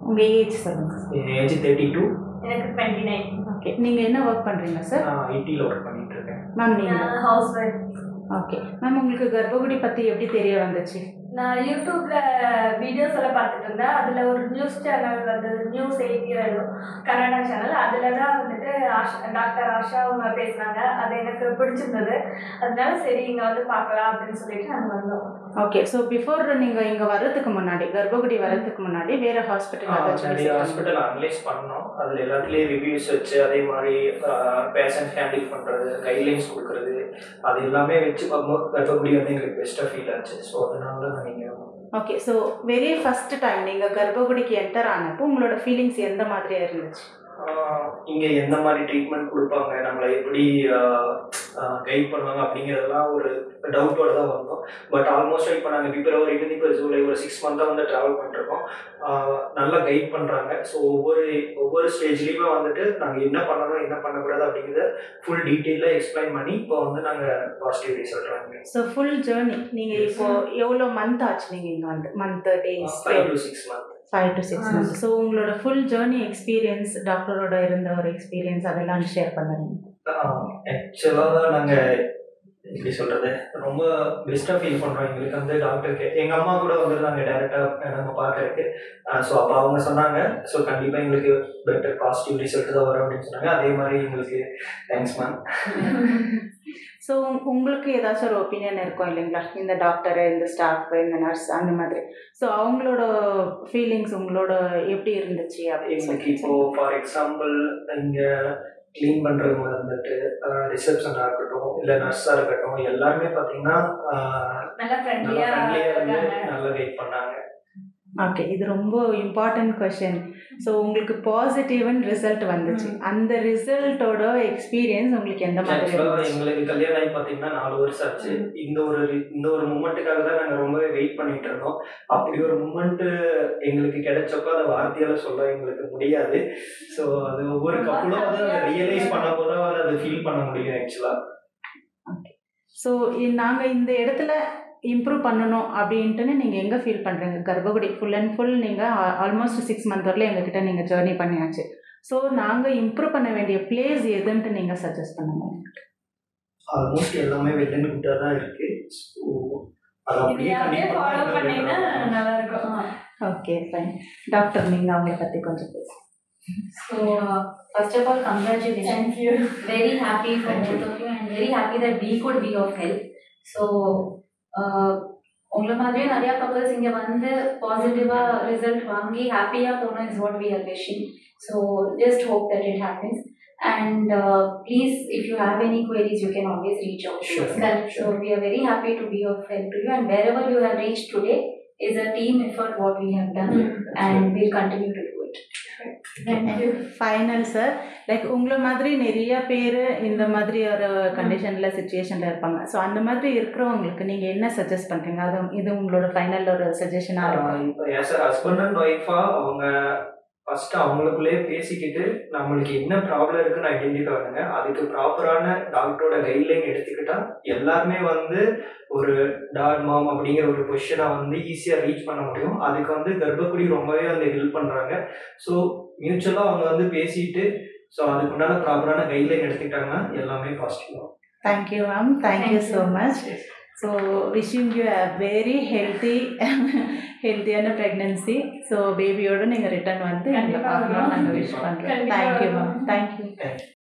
உங்கள் ஏஜ் சொல்லுங்கள் என் ஏஜ் தேர்ட்டி டூ எனக்கு டுவெண்ட்டி நைன் ஓகே நீங்கள் என்ன ஒர்க் பண்ணுறீங்க சார் நான் ஐடியில் ஒர்க் பண்ணிட்டு இருக்கேன் மேம் நீங்கள் ஹவுஸ் ஒய்ஃப் ஓகே மேம் உங்களுக்கு கர்ப்பகுடி பற்றி எப்படி தெரிய வந்துச்சு நான் யூடியூப்ல வீடியோஸ் எல்லாம் பார்த்துட்டு இருந்தேன் அதுல ஒரு நியூஸ் சேனல் வந்தது நியூஸ் எயிட்டியில் கன்னடா சேனல் அதுல தான் வந்துட்டு ஆஷா டாக்டர் ஆஷா அவங்க பேசினாங்க அது எனக்கு பிடிச்சிருந்தது அதனால சரி இங்க வந்து பார்க்கலாம் அப்படின்னு சொல்லிட்டு நாங்கள் வந்தோம் ஓகே ஸோ பிஃபோர் நீங்கள் இங்கே வர்றதுக்கு முன்னாடி கர்ப்பகுடி வர்றதுக்கு முன்னாடி வேறு ஹாஸ்பிட்டல் ஏதாச்சும் நிறைய visit பண்ணீங்களா? ஹாஸ்பிட்டல் அனலைஸ் பண்ணோம் அதில் எல்லாத்துலேயும் ரிவ்யூஸ் வச்சு அதே மாதிரி பேஷண்ட் ஹேண்டில் பண்ணுறது கைட்லைன்ஸ் கொடுக்குறது அது எல்லாமே வச்சு பார்க்கும்போது கர்ப்பப்படி வந்து எங்களுக்கு பெஸ்ட்டாக ஃபீல் ஆச்சு ஸோ அதனால தான் நீங்கள் okay so very first time நீங்கள் கர்ப்பகுடிக்கு என்டர் ஆனப்போ உங்களோட ஃபீலிங்ஸ் எந்த மாதிரியா இருந்துச்சு இங்கே எந்த மாதிரி ட்ரீட்மெண்ட் கொடுப்பாங்க நம்மளை எப்படி கைட் பண்ணுவாங்க அப்படிங்கிறதெல்லாம் ஒரு டவுட்டோட தான் வந்தோம் பட் ஆல்மோஸ்ட் இப்போ நாங்கள் பிப்ரவரிலேருந்து இப்போ ஜூலை ஒரு சிக்ஸ் மந்த்தாக வந்து ட்ராவல் பண்ணிருக்கோம் ஆஹ் நல்லா கைட் பண்ணுறாங்க ஸோ ஒவ்வொரு ஒவ்வொரு ஸ்டேஜ்லேயுமே வந்துட்டு நாங்கள் என்ன பண்ணணும் என்ன பண்ணக்கூடாது அப்படிங்கிறத ஃபுல் டீட்டெயிலாக எக்ஸ்பிளைன் பண்ணி இப்போ வந்து நாங்கள் பாசிட்டிவ் ரிசல்ட் வாங்க ஸோ ஃபுல் ஜேர்னி நீங்கள் இப்போ எவ்வளோ மந்த் ஆச்சு நீங்கள் இங்கே வந்து month days five to six month five to six months so உங்களோட ஃபுல் ஜேர்னி எக்ஸ்பீரியன்ஸ் டாக்டரோட இருந்த ஒரு எக்ஸ்பீரியன்ஸ் அதெல்லாம் ஷேர் பண்ணுறீங்க ஆக்சுவலாக நாங்கள் எப்படி சொல்கிறது ரொம்ப பெஸ்ட்டாக ஃபீல் பண்ணுறோம் எங்களுக்கு வந்து டாக்டருக்கு எங்கள் அம்மா கூட வந்துருந்தாங்க டேரெக்டாக நம்ம பார்க்கறதுக்கு ஸோ அப்போ அவங்க சொன்னாங்க ஸோ கண்டிப்பாக எங்களுக்கு பெட்டர் பாசிட்டிவ் ரிசல்ட் தான் வரும் அப்படின்னு சொன்னாங்க அதே மாதிரி எங்களுக்கு தேங்க்ஸ் மேம் ஸோ உங்களுக்கு ஏதாச்சும் ஒரு ஒப்பீனியன் இருக்கும் இல்லைங்களா இந்த டாக்டரு இந்த ஸ்டாஃப் இந்த நர்ஸ் அந்த மாதிரி ஸோ அவங்களோட ஃபீலிங்ஸ் உங்களோட எப்படி இருந்துச்சு அப்படின்னு எங்களுக்கு இப்போ சொல்லி ஃபார் எக்ஸாம்பிள் இங்கே க்ளீன் பண்ணுறவங்க வந்துட்டு ரிசப்ஷனாக இருக்கட்டும் இல்லை நர்ஸாக இருக்கட்டும் எல்லாருமே பார்த்தீங்கன்னா ஆஹ், நல்லா நல்லா ஃப்ரெண்ட்லியா ஃப்ரெண்ட்லியாக இருந்து இருக்காங்க நல்லா கைட் பண்ணாங்க ஓகே இது ரொம்ப இம்பார்ட்டன்ட் கொஷின் ஸோ உங்களுக்கு பாசிட்டிவ்னு ரிசல்ட் வந்துச்சு அந்த ரிசல்ட்டோட எக்ஸ்பீரியன்ஸ் உங்களுக்கு எந்த மாதிரி ஆக்சுவலாக இருந்துச்சு எங்களுக்கு கல்யாணம் ஆகி பார்த்தீங்கன்னா நாலு வருஷம் ஆச்சு இந்த ஒரு இந்த ஒரு மூமெண்ட்டுக்காக தான் நாங்கள் ரொம்பவே வெயிட் பண்ணிட்டு இருந்தோம் அப்படி ஒரு மூமெண்ட்டு எங்களுக்கு கிடைச்சப்போ அதை வார்த்தையால சொல்ல எங்களுக்கு முடியாது ஸோ அது ஒவ்வொரு கப்பலும் வந்து அதை ரியலைஸ் பண்ணும்போது தான் வந்து அதை ஃபீல் பண்ண முடியும் ஆக்சுவலாக ஸோ நாங்கள் இந்த இடத்துல இம்ப்ரூவ் பண்ணணும் அப்படின்ட்டுன்னு நீங்கள் எங்கே ஃபீல் பண்ணுறீங்க கர்ப்பகுடி ஃபுல் அண்ட் ஃபுல் நீங்கள் ஆல்மோஸ்ட் சிக்ஸ் மந்த் வரல எங்ககிட்ட நீங்கள் ஜேர்னி பண்ணியாச்சு ஸோ நாங்கள் இம்ப்ரூவ் பண்ண வேண்டிய பிளேஸ் எதுன்ட்டு நீங்கள் சஜஸ்ட் பண்ணுங்க ஆல்மோஸ்ட் எல்லாமே வெள்ளன் குட்டாக தான் இருக்கு ஸோ அதை இது அப்படியே அப்படியே ஃபாலோ பண்ணீங்கன்னா கண்டிப்பாக நல்லா இருக்கும் ஓகே ஃபைன் டாக்டர் நீங்கள் அவங்கள பற்றி கொஞ்சம் பேசுங்க So, uh, first of all, congratulations. Thank you. Very happy for Thank you. both of you and very happy that we could be of help. So, uh, உங்களை மாதிரியே நிறைய கப்பல்ஸ் இங்க வந்து பாசிட்டிவா ரிசல்ட் வாங்கி ஹாப்பியா போகணும் is what we are wishing so just hope that it happens and please if you have any queries you can always reach out to Sure. us. So we are very happy to be of help to you and wherever you have reached today is a team effort what we have done and we'll continue to do it. Thank you. Final sir like உங்களை மாதிரி நிறைய பேர் இந்த மாதிரி ஒரு கண்டிஷனில் சுச்சுவேஷனில் இருப்பாங்க ஸோ அந்த மாதிரி இருக்கிறவங்களுக்கு நீங்கள் என்ன சஜஸ்ட் பண்ணுறீங்க அது இது உங்களோட ஃபைனல் ஒரு சஜஷனாக இருக்கும் இப்போ எஸ் ஹஸ்பண்ட் அண்ட் ஒய்ஃபா அவங்க ஃபர்ஸ்ட் அவங்களுக்குள்ளேயே பேசிக்கிட்டு நம்மளுக்கு என்ன ப்ராப்ளம் இருக்குன்னு ஐடென்டிஃபை பண்ணுங்க அதுக்கு ப்ராப்பரான டாக்டரோட கைட்லைன் எடுத்துக்கிட்டா எல்லாருமே வந்து ஒரு டாட் மாம் அப்படிங்கிற ஒரு பொசிஷனை வந்து ஈஸியாக ரீச் பண்ண முடியும் அதுக்கு வந்து கர்ப்பக்குடி ரொம்பவே வந்து ஹெல்ப் பண்ணுறாங்க ஸோ மியூச்சுவலாக அவங்க வந்து பேசிட்டு ஸோ அதுக்கு உண்டான ப்ராப்பரான கைட்லைன் எடுத்துக்கிட்டாங்கன்னா எல்லாமே positive thank you ma'am thank you so much so wishing you a very healthy ஹெல்த்தியான ப்ரெக்னன்சி ஸோ பேபியோடு நீங்கள் ரிட்டர்ன் வந்து எங்களை கண்டிப்பா பார்க்கணும் நாங்கள் விஷ் வரணும். பண்ணுறோம் கண்டிப்பா தேங்க்யூ மேம் வரணும். தேங்க்யூ